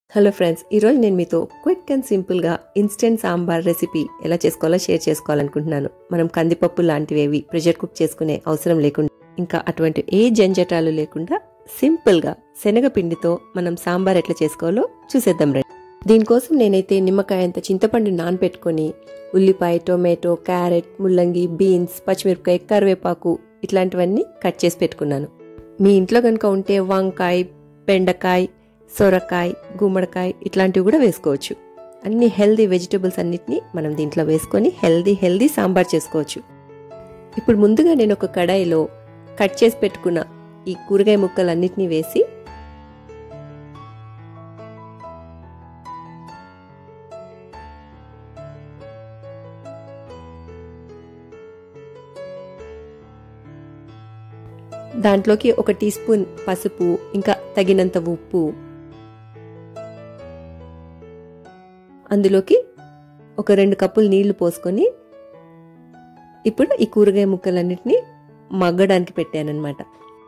hello friends ఈరోజు నేను మీతో క్విక్ అండ్ సింపుల్గా ఇన్స్టెంట్ సాంబార్ రెసిపీ ఎలా చేసుకోవాలో షేర్ చేసుకోవాలనుకుంటున్నాను మనం కందిపప్పు లాంటివేవి ప్రెషర్ కుక్ చేసుకునే అవసరం లేకుండా ఇంకా అటువంటి ఏ జంజటాలు లేకుండా సింపుల్గా శనగపిండితో మనం సాంబార్ ఎట్లా చేసుకోవాలో చూసేద్దాం రండి దీనికోసం నేనైతే నిమ్మకాయ అంత చింతపండు నానబెట్టుకొని ఉల్లిపాయ టొమాటో క్యారెట్ ముల్లంగి బీన్స్ పచ్చిమిరపకాయ కరివేపాకు ఇట్లాంటివన్నీ కట్ చేసి పెట్టుకున్నాను మీ ఇంట్లో కనుక ఉంటే వంకాయ బెండకాయ సొరకాయ గుమ్మడికాయ ఇట్లాంటివి కూడా వేసుకోవచ్చు అన్ని హెల్దీ వెజిటబుల్స్ అన్నిటినీ మనం దీంట్లో వేసుకొని హెల్దీ హెల్దీ సాంబార్ చేసుకోవచ్చు ఇప్పుడు ముందుగా నేను ఒక కడాయిలో కట్ చేసి పెట్టుకున్న ఈ కూరగాయ ముక్కలన్నిటినీ వేసి దాంట్లోకి ఒక టీ స్పూన్ పసుపు ఇంకా తగినంత ఉప్పు అందులోకి ఒక రెండు కప్పులు నీళ్లు పోసుకొని ఇప్పుడు ఈ కూరగాయ ముక్కలన్నిటినీ మగ్గడానికి పెట్టానన్నమాట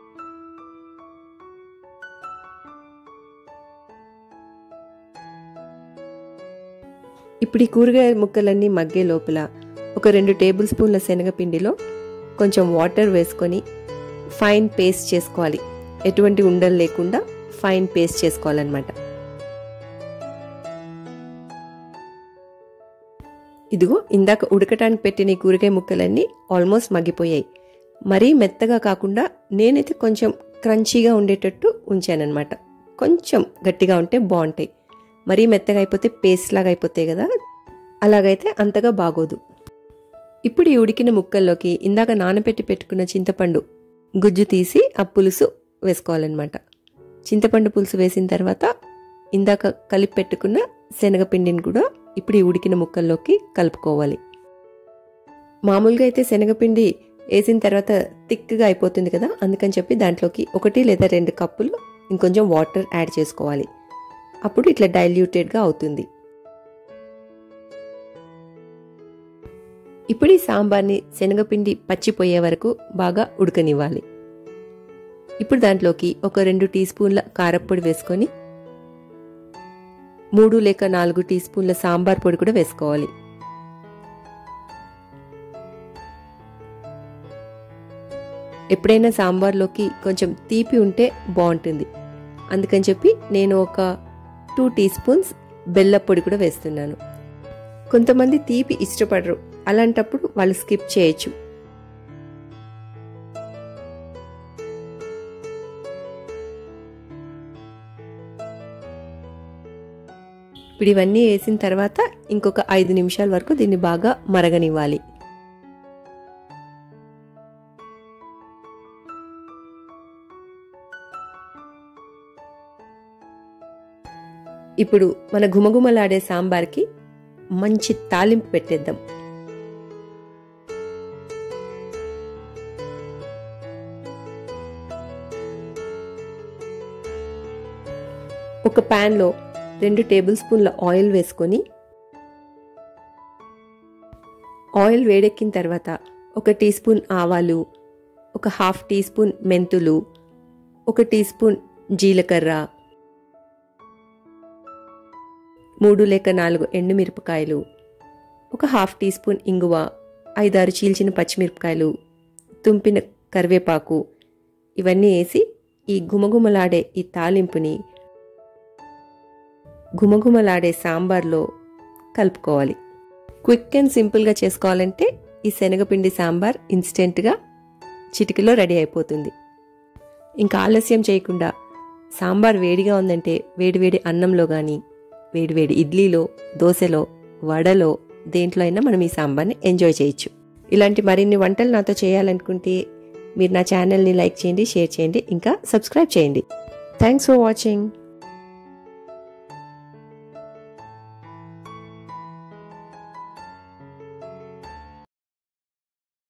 ఇప్పుడు ఈ కూరగాయ ముక్కలన్నీ మగ్గే లోపల ఒక రెండు టేబుల్ స్పూన్ల శనగపిండిలో కొంచెం వాటర్ వేసుకొని ఫైన్ పేస్ట్ చేసుకోవాలి ఎటువంటి ఉండలు లేకుండా ఫైన్ పేస్ట్ చేసుకోవాలన్నమాట ఇదిగో ఇందాక ఉడకటానికి పెట్టిన ఈ కూరగాయ ముక్కలన్నీ ఆల్మోస్ట్ మగ్గిపోయాయి మరీ మెత్తగా కాకుండా నేనైతే కొంచెం క్రంచీగా ఉండేటట్టు ఉంచానన్నమాట కొంచెం గట్టిగా ఉంటే బాగుంటాయి మరీ మెత్తగా అయిపోతే పేస్ట్ లాగా అయిపోతాయి కదా అలాగైతే అంతగా బాగోదు ఇప్పుడు ఈ ఉడికిన ముక్కల్లోకి ఇందాక నానబెట్టి పెట్టుకున్న చింతపండు గుజ్జు తీసి ఆ పులుసు వేసుకోవాలన్నమాట చింతపండు పులుసు వేసిన తర్వాత ఇందాక కలిపి పెట్టుకున్న శనగపిండిని కూడా ఇప్పుడు ఈ ఉడికిన ముక్కల్లోకి కలుపుకోవాలి మామూలుగా అయితే శనగపిండి వేసిన తర్వాత థిక్గా అయిపోతుంది కదా అందుకని చెప్పి దాంట్లోకి ఒకటి లేదా రెండు కప్పులు ఇంకొంచెం వాటర్ యాడ్ చేసుకోవాలి అప్పుడు ఇట్లా డైల్యూటెడ్గా అవుతుంది ఇప్పుడు ఈ సాంబార్ని శనగపిండి పచ్చిపోయే వరకు బాగా ఉడకనివ్వాలి ఇప్పుడు దాంట్లోకి ఒక రెండు టీ స్పూన్ల కారప్పొడి వేసుకొని మూడు లేక నాలుగు టీ స్పూన్ల సాంబార్ పొడి కూడా వేసుకోవాలి ఎప్పుడైనా సాంబార్లోకి కొంచెం తీపి ఉంటే బాగుంటుంది అందుకని చెప్పి నేను ఒక టూ టీ స్పూన్స్ బెల్ల పొడి కూడా వేస్తున్నాను కొంతమంది తీపి ఇష్టపడరు అలాంటప్పుడు వాళ్ళు స్కిప్ చేయొచ్చు ఇప్పుడు ఇవన్నీ వేసిన తర్వాత ఇంకొక ఐదు నిమిషాల వరకు దీన్ని బాగా మరగనివ్వాలి ఇప్పుడు మన గుమగుమలాడే సాంబార్కి మంచి తాలింపు పెట్టేద్దాం ఒక ప్యాన్లో రెండు టేబుల్ స్పూన్ల ఆయిల్ వేసుకొని ఆయిల్ వేడెక్కిన తర్వాత ఒక టీ స్పూన్ ఆవాలు ఒక హాఫ్ టీ స్పూన్ మెంతులు ఒక టీ స్పూన్ జీలకర్ర మూడు లేక నాలుగు ఎండుమిరపకాయలు ఒక హాఫ్ టీ స్పూన్ ఇంగువ ఐదారు చీల్చిన పచ్చిమిరపకాయలు తుంపిన కరివేపాకు ఇవన్నీ వేసి ఈ గుమగుమలాడే ఈ తాలింపుని గుమగుమలాడే సాంబార్లో కలుపుకోవాలి క్విక్ అండ్ సింపుల్గా చేసుకోవాలంటే ఈ శనగపిండి సాంబార్ ఇన్స్టెంట్గా చిటికలో రెడీ అయిపోతుంది ఇంకా ఆలస్యం చేయకుండా సాంబార్ వేడిగా ఉందంటే వేడివేడి అన్నంలో కానీ వేడివేడి ఇడ్లీలో దోశలో వడలో దేంట్లో అయినా మనం ఈ సాంబార్ని ఎంజాయ్ చేయొచ్చు ఇలాంటి మరిన్ని వంటలు నాతో చేయాలనుకుంటే మీరు నా ఛానల్ని లైక్ చేయండి షేర్ చేయండి ఇంకా సబ్స్క్రైబ్ చేయండి థ్యాంక్స్ ఫర్ వాచింగ్